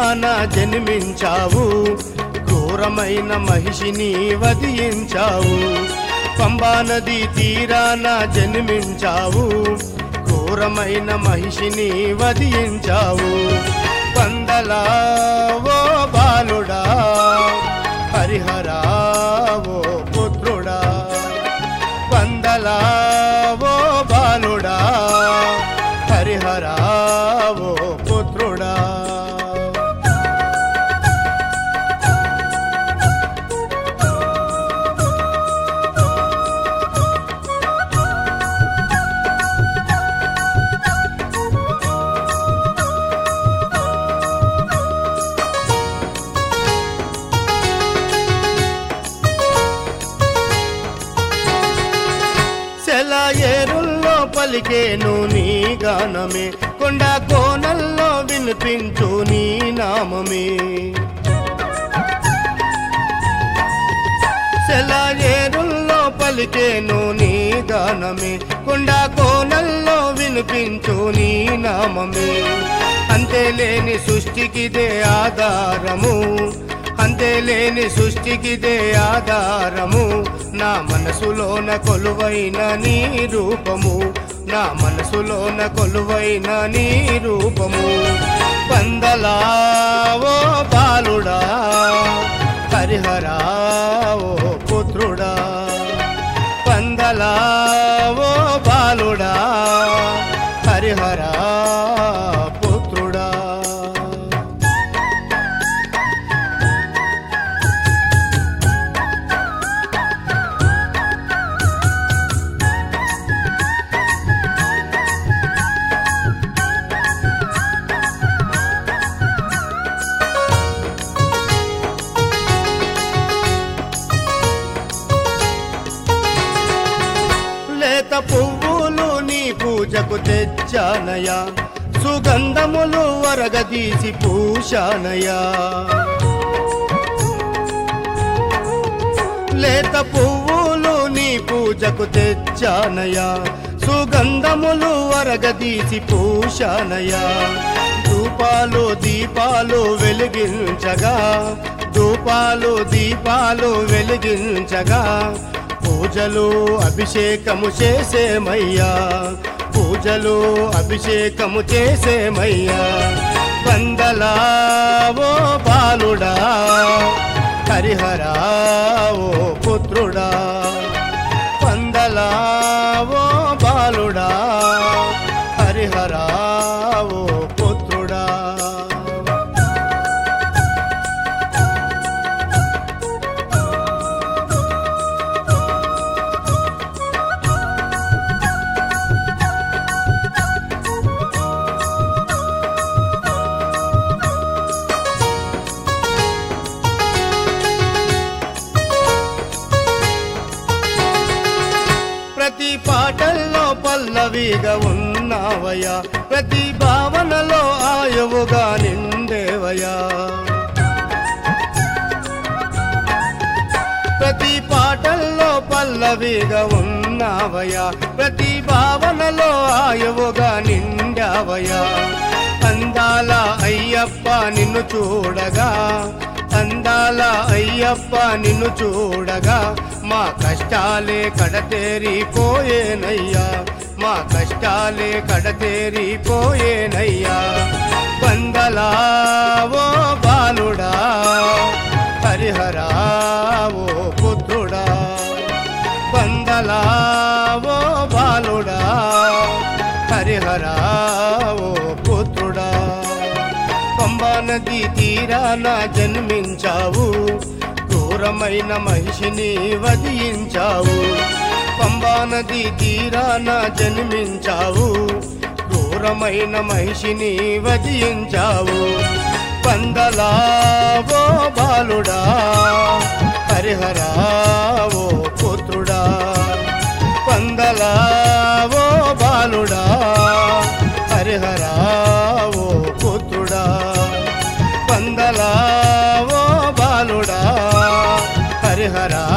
తీరాన జన్మించావు క్రూరమైన మహిషిని వధించావు పంబా నది తీరాన జన్మించావు క్రూరమైన మహిషిని వధించావు పందలా ఓ బాలుడా హరిహరా ఓ పుత్రుడా పందలా ఓ బాలుడా హరిహరా ఓ పుత్రుడా సెలయేరుల్లో పలికేను నీ గానమే కొండ కోనల్లో వినిపించు నీ నామమే సెలయేరుల్లో పలికేను నీ గానమే కొండ కోనల్లో వినిపించు నీ నామమే అంతేలేని సృష్టికిదే ఆధారము అంతేలేని సృష్టికిదే ఆధారము నా మనసులోన కొలువైన నీ రూపము నా మనసులోన కొలువైన నీ రూపము పందలా ఓ బాలుడా హరిహరా ఓ పుత్రుడా పందలా ఓ బాలుడా హరిహరా పుత్రుడా లేత పువ్వులు నీ పూజకు తెచ్చానయా సుగంధములు వరగదీసి పూశానయా లేత పువ్వులు నీ పూజకు తెచ్చానయా సుగంధములు వరగదీసి పూశానయా ధూపాలు దీపాలు వెలిగించగా ధూపాలు దీపాలు వెలిగించగా పూజలు అభిషేకము చేసేమయ్యా పూజలు అభిషేకము చేసేమయ్యా వందలా ఓ బాలుడా హరిహరా ఓ పుత్రుడా వందలా ఓ బాలుడా హరిహరా ఓ పుత్రుడా ప్రతి పాటల్లో పల్లవిగా ఉన్నావయ్యా ప్రతి భావనలో ఆయువుగా నిండేవయ్యా ప్రతి పాటల్లో పల్లవిగా ఉన్నావయ్యా ప్రతి భావనలో ఆయువుగా నిండావయ్యా అందాల అయ్యప్ప నిన్ను చూడగా అందాల అయ్యప్ప నిన్ను చూడగా మా కష్టాలే కడతేరిపోయేనయ్యా మా కష్టాలే కడతేరిపోయేనయ్యా వందలా ఓ బాలుడా హరిహరా ఓ పుత్రుడా వందలా ఓ బాలుడా హరిహరా ఓ పుత్రుడా పంబా నది తీరాన జన్మించావు క్రూరమైన మహిషిని వధించావు పంబా నది తీరాన జన్మించావు క్రూరమైన మహిషిని వధించావు పందలా ఓ బాలుడా హరిహరా ఓ పుత్రుడా పందలా ఓ బాలుడా హరిహరా ఓ పుత్రుడా పందలా ఓ బాలుడా హరిహరా